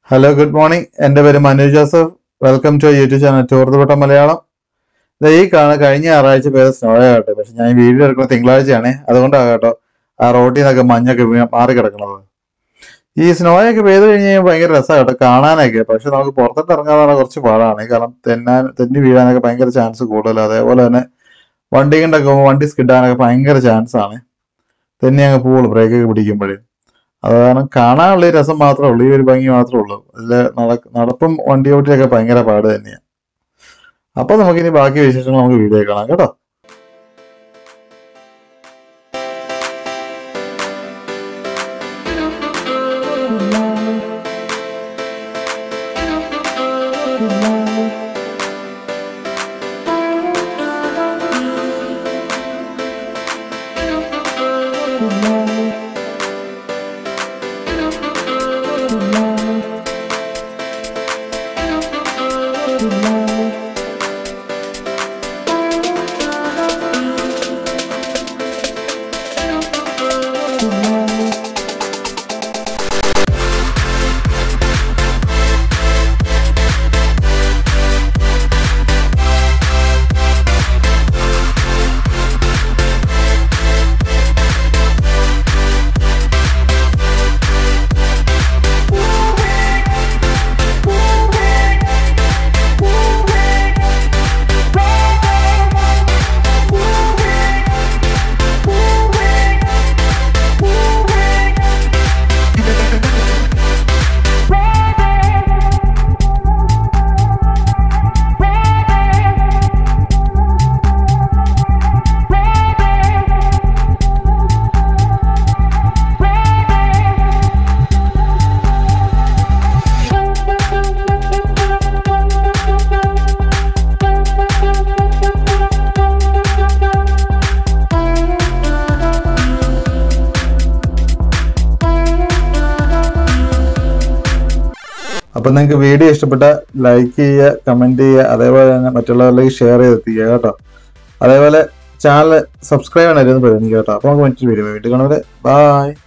hello good morning എൻ്റെ പേര് Manu Joseph welcome to YouTube channel ടൂർത്തുപെട്ട മലയാളം ദേ ഈ കാണുന്ന കഴിഞ്ഞ ഞായറാഴ്ച പേര് സ്നോ ആകട്ടെ പക്ഷെ ഞാൻ ഈ വീഡിയോ എടുക്കുന്ന തിങ്കളാഴ്ചയാണ് അതുകൊണ്ടാണ് കേട്ടോ ആ റോട്ടിൽ നിന്നൊക്കെ മഞ്ഞൊക്കെ വീ- മാറി കിടക്കുന്നത് ഈ സ്നോയൊക്കെ പെയ്ത് കഴിഞ്ഞ് കഴിഞ്ഞാൽ ഭയങ്കര രസമാണ് കേട്ടോ കാണാനൊക്കെ പക്ഷെ നമുക്ക് പുറത്തോട്ട് ഇറങ്ങാതാണ് കുറച്ച് പാടാണ് കാരണം തെന്നാൻ തെന്നി വീഴാനൊക്കെ ഭയങ്കര ചാൻസ് കൂടുതൽ അതേപോലെ തന്നെ വണ്ടി കൊണ്ടൊക്കെ പോകുമ്പോൾ വണ്ടി സ്കിഡാനൊക്കെ ഭയങ്കര ചാൻസ് ആണ് തെന്നി അങ്ങ് പോകുള്ളൂ ബ്രേക്കൊക്കെ പിടിക്കുമ്പോഴേ അത് കാരണം കാണാനുള്ള ഈ രസം മാത്രമേ ഉള്ളൂ ഈ ഒരു ഭംഗി മാത്രമേ ഉള്ളൂ അതില് നട- നടപ്പും വണ്ടി ഓട്ടിയൊക്കെ ഭയങ്കര പാട് തന്നെയാണ് അപ്പൊ നമുക്കിനി ബാക്കി വിശേഷങ്ങൾ നമുക്ക് വീഡിയോ കാണാം കേട്ടോ അപ്പൊ നിങ്ങൾക്ക് വീഡിയോ ഇഷ്ടപ്പെട്ട ലൈക്ക് ചെയ്യുക കമന്റ് ചെയ്യുക അതേപോലെ തന്നെ മറ്റുള്ളവരിലേക്ക് ഷെയർ ചെയ്തെത്തിക്കുക കേട്ടോ അതേപോലെ ചാനൽ സബ്സ്ക്രൈബ് ചെയ്യണമെന്ന് പറയുന്നത് കേട്ടോ അപ്പൊ നമുക്ക് മറ്റൊരു വീഡിയോ വീട്ടിൽ കാണുന്നത് ബൈ